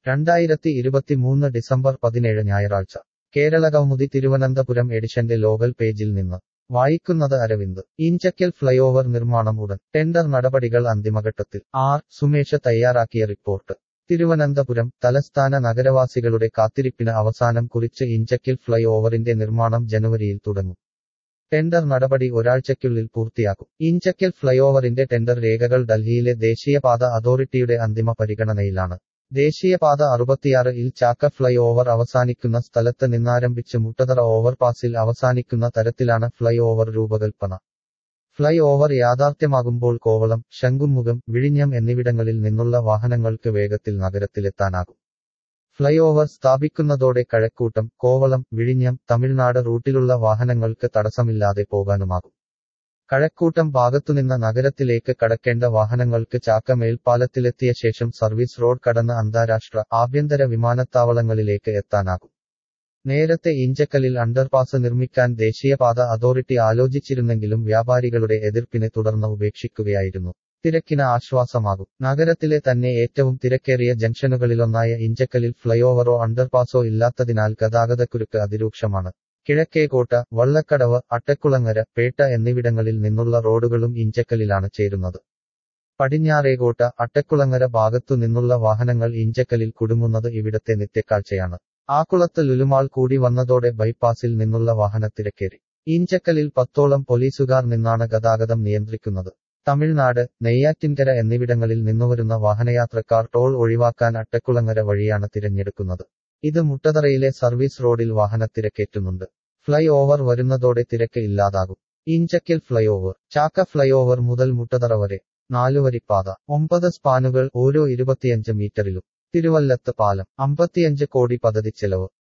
രണ്ടായിരത്തി ഇരുപത്തിമൂന്ന് ഡിസംബർ പതിനേഴ് ഞായറാഴ്ച കേരളകൗമുദി തിരുവനന്തപുരം എഡിഷന്റെ ലോകൽ പേജിൽ നിന്ന് വായിക്കുന്നത് അരവിന്ദ് ഇഞ്ചക്കൽ ഫ്ലൈഓവർ നിർമ്മാണം ഉടൻ ടെൻഡർ നടപടികൾ അന്തിമഘട്ടത്തിൽ ആർ സുമേഷ് തയ്യാറാക്കിയ റിപ്പോർട്ട് തിരുവനന്തപുരം തലസ്ഥാന നഗരവാസികളുടെ കാത്തിരിപ്പിന് അവസാനം കുറിച്ച് ഇഞ്ചക്കൽ ഫ്ലൈ ഓവറിന്റെ നിർമ്മാണം ജനുവരിയിൽ തുടങ്ങും ടെൻഡർ നടപടി ഒരാഴ്ചയ്ക്കുള്ളിൽ പൂർത്തിയാക്കും ഇഞ്ചക്കൽ ഫ്ലൈഓവറിന്റെ ടെൻഡർ രേഖകൾ ഡൽഹിയിലെ ദേശീയപാത അതോറിറ്റിയുടെ അന്തിമ പരിഗണനയിലാണ് ദേശീയപാത അറുപത്തിയാറ് ഇൽ ചാക്ക ഫ്ലൈ ഓവർ അവസാനിക്കുന്ന സ്ഥലത്ത് നിന്നാരംഭിച്ച് മുട്ടതറ ഓവർപാസിൽ അവസാനിക്കുന്ന തരത്തിലാണ് ഫ്ലൈ ഓവർ രൂപകൽപ്പന ഫ്ലൈ ഓവർ യാഥാർത്ഥ്യമാകുമ്പോൾ കോവളം ശംഖുമുഖം വിഴിഞ്ഞം എന്നിവിടങ്ങളിൽ നിന്നുള്ള വാഹനങ്ങൾക്ക് വേഗത്തിൽ നഗരത്തിലെത്താനാകും ഫ്ലൈ ഓവർ സ്ഥാപിക്കുന്നതോടെ കഴക്കൂട്ടം കോവളം വിഴിഞ്ഞം തമിഴ്നാട് റൂട്ടിലുള്ള വാഹനങ്ങൾക്ക് തടസ്സമില്ലാതെ പോകാനുമാകും കഴക്കൂട്ടം ഭാഗത്തുനിന്ന് നഗരത്തിലേക്ക് കടക്കേണ്ട വാഹനങ്ങൾക്ക് ചാക്ക മേൽപ്പാലത്തിലെത്തിയ ശേഷം സർവീസ് റോഡ് കടന്ന് അന്താരാഷ്ട്ര ആഭ്യന്തര വിമാനത്താവളങ്ങളിലേക്ക് എത്താനാകും നേരത്തെ ഇഞ്ചക്കലിൽ അണ്ടർപാസ് നിർമ്മിക്കാൻ ദേശീയപാത അതോറിറ്റി ആലോചിച്ചിരുന്നെങ്കിലും വ്യാപാരികളുടെ എതിർപ്പിനെ തുടർന്ന് ഉപേക്ഷിക്കുകയായിരുന്നു തിരക്കിന് ആശ്വാസമാകും നഗരത്തിലെ തന്നെ ഏറ്റവും തിരക്കേറിയ ജംഗ്ഷനുകളിലൊന്നായ ഇഞ്ചക്കലിൽ ഫ്ലൈഓവറോ അണ്ടർപാസോ ഇല്ലാത്തതിനാൽ ഗതാഗതക്കുരുക്ക് അതിരൂക്ഷമാണ് കിഴക്കേകോട്ട വള്ളക്കടവ് അട്ടക്കുളങ്ങര പേട്ട എന്നിവിടങ്ങളിൽ നിന്നുള്ള റോഡുകളും ഇഞ്ചക്കലിലാണ് ചേരുന്നത് പടിഞ്ഞാറേകോട്ട അട്ടക്കുളങ്ങര ഭാഗത്തു നിന്നുള്ള വാഹനങ്ങൾ ഇഞ്ചക്കലിൽ കുടുങ്ങുന്നത് ഇവിടത്തെ നിത്യക്കാഴ്ചയാണ് ആക്കുളത്ത് ലുലുമാൾ കൂടി വന്നതോടെ ബൈപ്പാസിൽ നിന്നുള്ള വാഹനത്തിരക്കേറി ഇഞ്ചക്കലിൽ പത്തോളം പോലീസുകാർ നിന്നാണ് ഗതാഗതം നിയന്ത്രിക്കുന്നത് തമിഴ്നാട് നെയ്യാറ്റിൻകര എന്നിവിടങ്ങളിൽ നിന്നുവരുന്ന വാഹനയാത്രക്കാർ ടോൾ ഒഴിവാക്കാൻ അട്ടക്കുളങ്ങര വഴിയാണ് തിരഞ്ഞെടുക്കുന്നത് ഇത് മുട്ടതറയിലെ സർവീസ് റോഡിൽ വാഹനത്തിരക്കേറ്റുന്നുണ്ട് ഫ്ലൈ ഓവർ വരുന്നതോടെ തിരക്ക് ഇല്ലാതാകും Inchakkal flyover Chakka flyover മുതൽ മുട്ടതറ വരെ നാലുവരിപ്പാത ഒമ്പത് സ്പാനുകൾ ഓരോ ഇരുപത്തിയഞ്ച് മീറ്ററിലും തിരുവല്ലത്ത് പാലം അമ്പത്തിയഞ്ച് കോടി പദ്ധതി ചെലവ്